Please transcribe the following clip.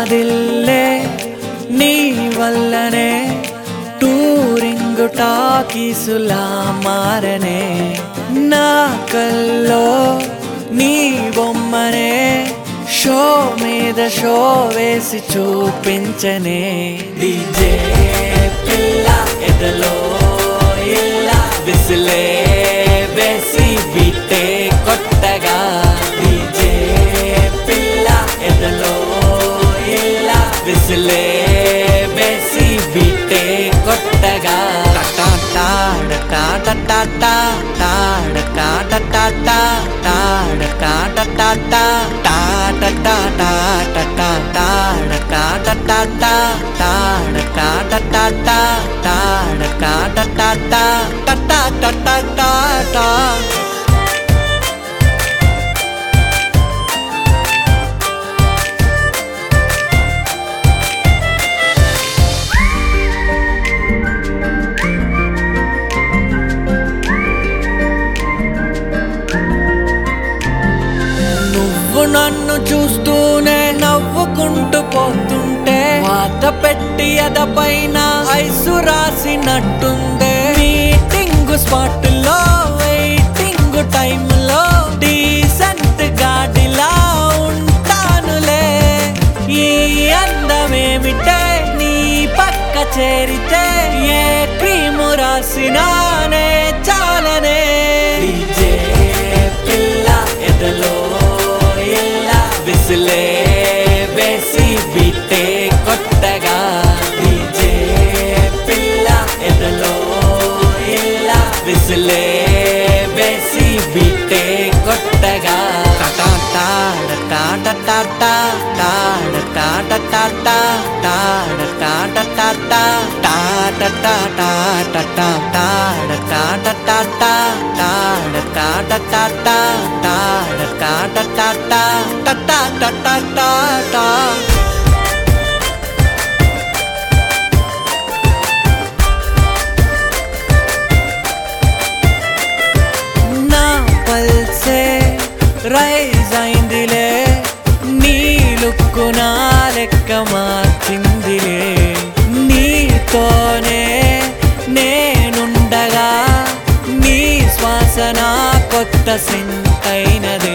నాదిల్లే నీ వల్లనే టూరింగ్ టాకీసులా మారనే నా కల్లో నీ బొమ్మనే షో మీద షో వేసి చూపించనే డీజే పిల్ల ఎదలో ఇలా విసిలే వేసి బిట్టే కొట్టగా డీజే పిల్ల ఎదలో ఇలా విసిలే వేసి బిట్టే కొట్టగా టాటా టాటా టాటా టాటా టాటా టాటా టాటా నువ్వు నన్ను చూస్తూనే నవ్వుకుంటూ పోతుంటే వాత పెట్టి అదపైన ఐసు రాసినట్టుందే మీటింగ్ స్పాట్ లో వెయిటింగ్ టైమ్ లో డీసెంట్ గాడిలా ఉంటానులే ఈ అందమేమిటే నీ పక్క చేరితే ఏ క్రీము రాసినానే చాలనే డీజే పిల్ల ఎదలో ఎలా విసిలే వేసి బిట్టే కొట్టగా డీజే పిల్ల ఎదలో ఎలా విసిలే వేసి బిట్టే కొట్టగా టాట టాట టాట టాట టాట టాట టాట టాట టాట టాట టాట టాట టాట టాట టాట టాట నా పల్సే రైజ్ అయిందిలే నీ లుక్కు నా లెక్క మార్చిందిలే నీతోనే నేనుండగా నీ శ్వాస నా కొత్త సింతైనదే